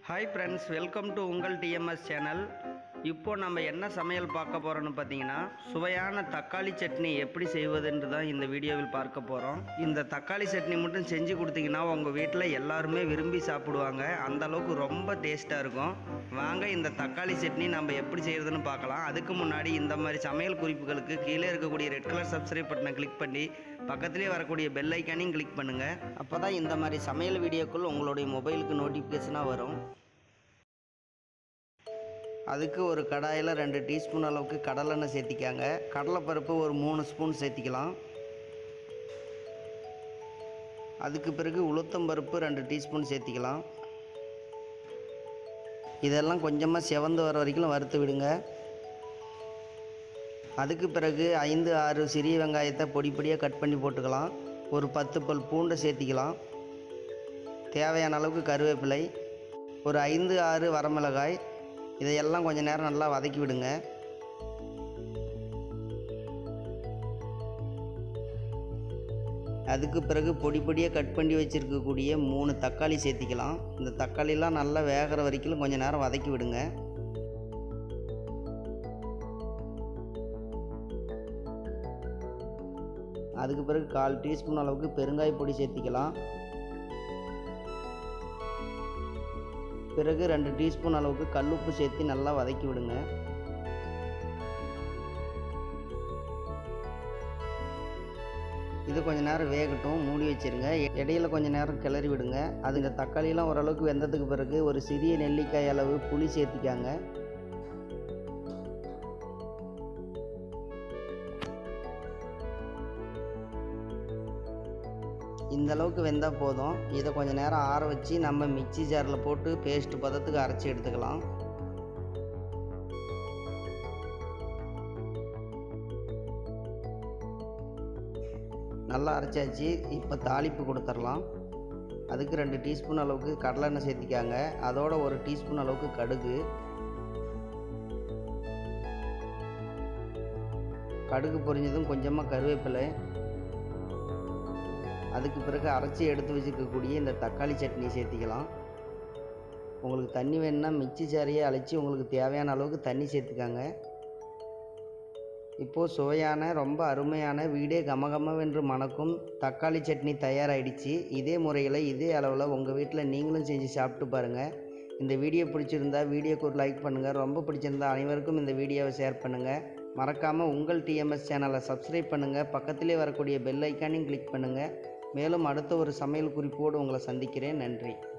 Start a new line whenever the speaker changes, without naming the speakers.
hi friends welcome to உங்கள் TMS channel இப்போ நம்ம என்ன சமையல் பார்க்க போகிறோம்னு பார்த்தீங்கன்னா சுவையான தக்காளி சட்னி எப்படி செய்வதுன்று தான் இந்த வீடியோவில் பார்க்க போகிறோம் இந்த தக்காளி சட்னி மட்டும் செஞ்சு கொடுத்தீங்கன்னா உங்கள் வீட்டில் எல்லாருமே விரும்பி சாப்பிடுவாங்க அந்த அளவுக்கு ரொம்ப டேஸ்ட்டாக இருக்கும் வாங்க இந்த தக்காளி சட்னி நம்ம எப்படி செய்கிறதுன்னு பார்க்கலாம் அதுக்கு முன்னாடி இந்த மாதிரி சமையல் குறிப்புகளுக்கு கீழே இருக்கக்கூடிய ரெட் கலர் சப்ஸ்கிரைப் பட்டனை கிளிக் பண்ணி பக்கத்துலேயே வரக்கூடிய பெல் ஐக்கானையும் கிளிக் பண்ணுங்கள் அப்போ தான் இந்த மாதிரி சமையல் வீடியோக்கள் உங்களுடைய மொபைலுக்கு நோட்டிஃபிகேஷனாக வரும் அதுக்கு ஒரு கடாயில் ரெண்டு டீஸ்பூன் அளவுக்கு கடலெண்ணெய் சேர்த்திக்காங்க கடலைப்பருப்பு ஒரு மூணு ஸ்பூன் சேர்த்திக்கலாம் அதுக்கு பிறகு உளுத்தம் பருப்பு ரெண்டு டீஸ்பூன் சேர்த்திக்கலாம் இதெல்லாம் கொஞ்சமாக செவந்து வர வரைக்கும் வறுத்து விடுங்க அதுக்கு பிறகு ஐந்து ஆறு சிறிய வெங்காயத்தை பொடி பொடியாக கட் பண்ணி போட்டுக்கலாம் ஒரு பத்து பல் பூண்டை சேர்த்திக்கலாம் தேவையான அளவுக்கு கருவேப்பிலை ஒரு ஐந்து ஆறு வரமிளகாய் இதையெல்லாம் கொஞ்ச நேரம் நல்லா வதக்கி விடுங்க அதுக்கு பிறகு பொடி பொடியாக கட் பண்ணி வச்சுருக்கக்கூடிய மூணு தக்காளி சேர்த்திக்கலாம் இந்த தக்காளிலாம் நல்லா வேகிற வரைக்கும் கொஞ்ச நேரம் வதக்கி விடுங்க அதுக்கு பிறகு கால் டீஸ்பூன் அளவுக்கு பெருங்காய பொடி சேர்த்திக்கலாம் பிறகு ரெண்டு டீஸ்பூன் அளவுக்கு கல்லுப்பு சேர்த்து நல்லா வதக்கி விடுங்க இது கொஞ்ச நேரம் வேகட்டும் மூடி வச்சிருங்க இடையில கொஞ்ச நேரம் கிளறி விடுங்க அது இந்த தக்காளியெலாம் ஓரளவுக்கு வெந்ததுக்கு பிறகு ஒரு சிறிய நெல்லிக்காய் அளவு புளி சேர்த்திக்காங்க இந்த அளவுக்கு வெந்தால் போதும் இதை கொஞ்சம் நேரம் ஆற வச்சு நம்ம மிக்சி ஜாரில் போட்டு பேஸ்ட் பதத்துக்கு அரைச்சி எடுத்துக்கலாம் நல்லா அரைச்சாச்சு இப்போ தாளிப்பு கொடுத்துடலாம் அதுக்கு ரெண்டு டீஸ்பூன் அளவுக்கு கடலெண்ணெய் சேர்த்திக்காங்க அதோட ஒரு டீஸ்பூன் அளவுக்கு கடுகு கடுகு பொரிஞ்சதும் கொஞ்சமாக கருவேப்பிலை அதுக்கு பிறகு அரைச்சி எடுத்து வச்சுருக்கக்கூடிய இந்த தக்காளி சட்னி சேர்த்திக்கலாம் உங்களுக்கு தண்ணி வேணுன்னா மிக்சி ஜாரியை அழைச்சி உங்களுக்கு தேவையான அளவுக்கு தண்ணி சேர்த்துக்காங்க இப்போது சுவையான ரொம்ப அருமையான வீடே கமகமவென்று மணக்கும் தக்காளி சட்னி தயாராகிடுச்சு இதே முறையில் இதே அளவில் உங்கள் வீட்டில் நீங்களும் செஞ்சு சாப்பிட்டு பாருங்கள் இந்த வீடியோ பிடிச்சிருந்தா வீடியோக்கு ஒரு லைக் பண்ணுங்கள் ரொம்ப பிடிச்சிருந்தா அனைவருக்கும் இந்த வீடியோவை ஷேர் பண்ணுங்கள் மறக்காமல் உங்கள் டிஎம்எஸ் சேனலை சப்ஸ்கிரைப் பண்ணுங்கள் பக்கத்திலே வரக்கூடிய பெல் ஐக்கானையும் கிளிக் பண்ணுங்கள் மேலும் அடுத்த ஒரு சமையல் குறிப்போடு உங்களை சந்திக்கிறேன் நன்றி